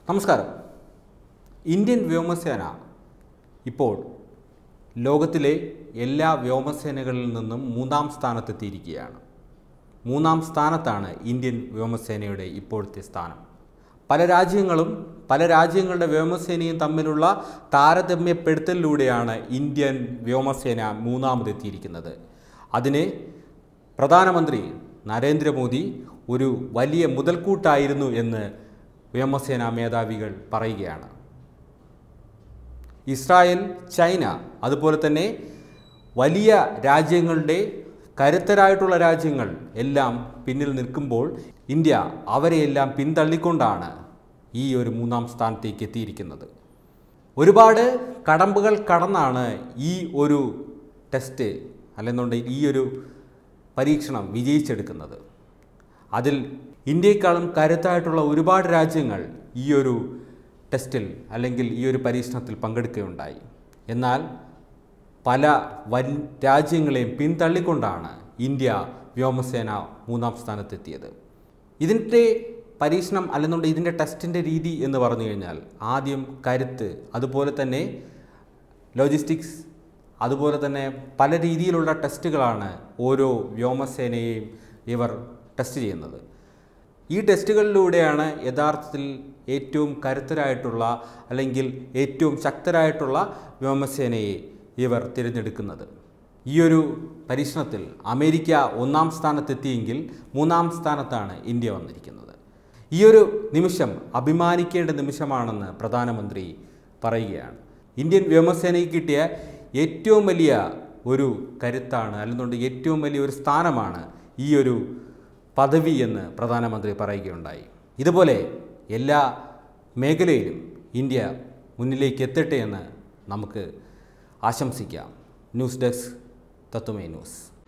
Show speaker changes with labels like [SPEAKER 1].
[SPEAKER 1] നമസ്കാരം ഇന്ത്യൻ വ്യോമസേന ഇപ്പോൾ ലോകത്തിലെ എല്ലാ വ്യോമസേനകളിൽ നിന്നും മൂന്നാം സ്ഥാനത്തെത്തിയിരിക്കുകയാണ് മൂന്നാം സ്ഥാനത്താണ് ഇന്ത്യൻ വ്യോമസേനയുടെ ഇപ്പോഴത്തെ സ്ഥാനം പല രാജ്യങ്ങളും പല രാജ്യങ്ങളുടെ വ്യോമസേനയും തമ്മിലുള്ള താരതമ്യപ്പെടുത്തലിലൂടെയാണ് ഇന്ത്യൻ വ്യോമസേന മൂന്നാമതെത്തിയിരിക്കുന്നത് അതിന് പ്രധാനമന്ത്രി നരേന്ദ്രമോദി ഒരു വലിയ മുതൽക്കൂട്ടായിരുന്നു എന്ന് വ്യോമസേനാ മേധാവികൾ പറയുകയാണ് ഇസ്രായേൽ ചൈന അതുപോലെ തന്നെ വലിയ രാജ്യങ്ങളുടെ കരുത്തരായിട്ടുള്ള രാജ്യങ്ങൾ എല്ലാം പിന്നിൽ നിൽക്കുമ്പോൾ ഇന്ത്യ അവരെയെല്ലാം പിന്തള്ളിക്കൊണ്ടാണ് ഈ ഒരു മൂന്നാം സ്ഥാനത്തേക്ക് എത്തിയിരിക്കുന്നത് ഒരുപാട് കടമ്പുകൾ കടന്നാണ് ഈ ഒരു ടെസ്റ്റ് അല്ലെന്നുണ്ടെങ്കിൽ ഈ ഒരു പരീക്ഷണം വിജയിച്ചെടുക്കുന്നത് അതിൽ ഇന്ത്യയെക്കാളും കരുത്തായിട്ടുള്ള ഒരുപാട് രാജ്യങ്ങൾ ഈ ഒരു ടെസ്റ്റിൽ അല്ലെങ്കിൽ ഈ ഒരു പരീക്ഷണത്തിൽ പങ്കെടുക്കുകയുണ്ടായി എന്നാൽ പല വൻ രാജ്യങ്ങളെയും പിന്തള്ളിക്കൊണ്ടാണ് ഇന്ത്യ വ്യോമസേന മൂന്നാം സ്ഥാനത്തെത്തിയത് ഇതിൻ്റെ പരീക്ഷണം അല്ലെന്നുണ്ടെങ്കിൽ ഇതിൻ്റെ ടെസ്റ്റിൻ്റെ രീതി എന്ന് പറഞ്ഞു കഴിഞ്ഞാൽ ആദ്യം കരുത്ത് അതുപോലെ തന്നെ ലോജിസ്റ്റിക്സ് അതുപോലെ തന്നെ പല രീതിയിലുള്ള ടെസ്റ്റുകളാണ് ഓരോ വ്യോമസേനയെയും ഇവർ ടെസ്റ്റ് ചെയ്യുന്നത് ഈ ടെസ്റ്റുകളിലൂടെയാണ് യഥാർത്ഥത്തിൽ ഏറ്റവും കരുത്തരായിട്ടുള്ള അല്ലെങ്കിൽ ഏറ്റവും ശക്തരായിട്ടുള്ള വ്യോമസേനയെ ഇവർ തിരഞ്ഞെടുക്കുന്നത് ഈ ഒരു പരീക്ഷണത്തിൽ അമേരിക്ക ഒന്നാം സ്ഥാനത്തെത്തിയെങ്കിൽ മൂന്നാം സ്ഥാനത്താണ് ഇന്ത്യ വന്നിരിക്കുന്നത് ഈ ഒരു നിമിഷം അഭിമാനിക്കേണ്ട നിമിഷമാണെന്ന് പ്രധാനമന്ത്രി പറയുകയാണ് ഇന്ത്യൻ വ്യോമസേനയ്ക്ക് കിട്ടിയ ഏറ്റവും വലിയ ഒരു കരുത്താണ് അല്ലെന്നുണ്ടെങ്കിൽ ഏറ്റവും വലിയ ഒരു സ്ഥാനമാണ് ഈ ഒരു പദവി എന്ന് പ്രധാനമന്ത്രി പറയുകയുണ്ടായി ഇതുപോലെ എല്ലാ മേഖലയിലും ഇന്ത്യ മുന്നിലേക്ക് എത്തട്ടെ എന്ന് നമുക്ക് ആശംസിക്കാം ന്യൂസ് ഡെസ്ക് തത്വമേ ന്യൂസ്